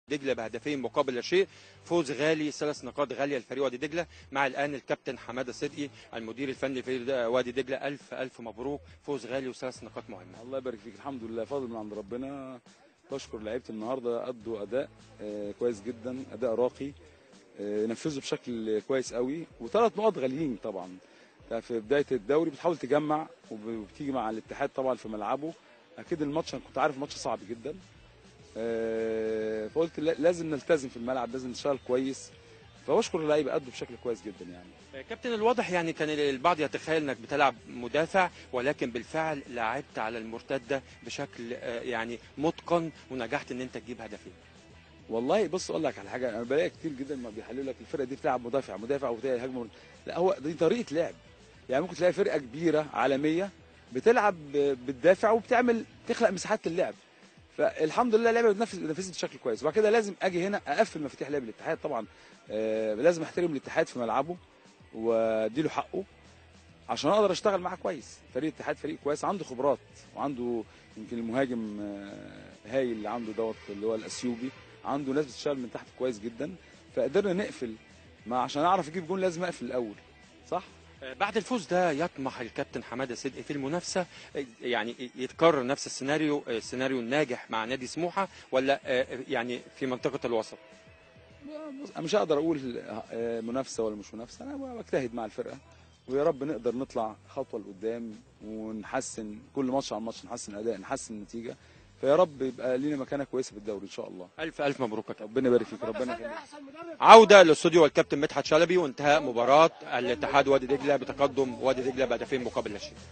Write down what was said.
دجله بهدفين مقابل لا شيء فوز غالي ثلاث نقاط غاليه لفريق وادي دجله مع الان الكابتن حماده صدقي المدير الفني لفريق وادي دجله الف الف مبروك فوز غالي وثلاث نقاط مهمه الله يبارك فيك الحمد لله فضل من عند ربنا بشكر لعيبه النهارده ادوا اداء آه، كويس جدا اداء راقي آه، نفذوا بشكل كويس قوي وثلاث نقط غاليين طبعا يعني في بدايه الدوري بتحاول تجمع وبتيجي مع الاتحاد طبعا في ملعبه اكيد الماتش انا كنت عارف الماتش صعب جدا آه، فقلت لا- لازم نلتزم في الملعب لازم نشتغل كويس فبشكر اللعيبه ادوا بشكل كويس جدا يعني كابتن الواضح يعني كان البعض يتخيل انك بتلعب مدافع ولكن بالفعل لعبت على المرتده بشكل آه، يعني متقن ونجحت ان انت تجيب هدفين والله بص اقول لك على حاجه انا بلاقي كتير جدا ما بيحللوا لك الفرقه دي بتلعب مدافع مدافع وبتلاقي هجمه لا هو دي طريقه لعب يعني ممكن تلاقي فرقه كبيره عالميه بتلعب بتدافع وبتعمل تخلق مساحات للعب فالحمد لله اللعبه بتنفذ بتنفذ بشكل كويس وبعد كده لازم اجي هنا اقفل مفاتيح لعب الاتحاد طبعا آه لازم احترم الاتحاد في ملعبه واديله حقه عشان اقدر اشتغل معاه كويس فريق الاتحاد فريق كويس عنده خبرات وعنده يمكن المهاجم آه، هايل اللي عنده دوت اللي هو الاثيوبي عنده ناس بتشتغل من تحت كويس جدا فقدرنا نقفل ما عشان اعرف اجيب جون لازم اقفل الاول صح آه، بعد الفوز ده يطمح الكابتن حماده صدقي في المنافسه آه، يعني يتكرر نفس السيناريو آه، السيناريو الناجح مع نادي سموحه ولا آه، يعني في منطقه الوسط بص، انا مش هقدر اقول آه، منافسه ولا مش منافسه انا بجتهد مع الفرقه ويا رب نقدر نطلع خطوه لقدام ونحسن كل ماتش عن ماتش نحسن الاداء نحسن النتيجه فيا رب يبقى لينا مكانه كويسه في الدوري ان شاء الله الف الف مبروك يا كابتن ربنا يبارك فيك ربنا يخليك عودة للاستوديو والكابتن مدحت شلبي وانتهاء مباراة الاتحاد وادي دجلة بتقدم وادي دجلة بهدفين مقابل لا شيء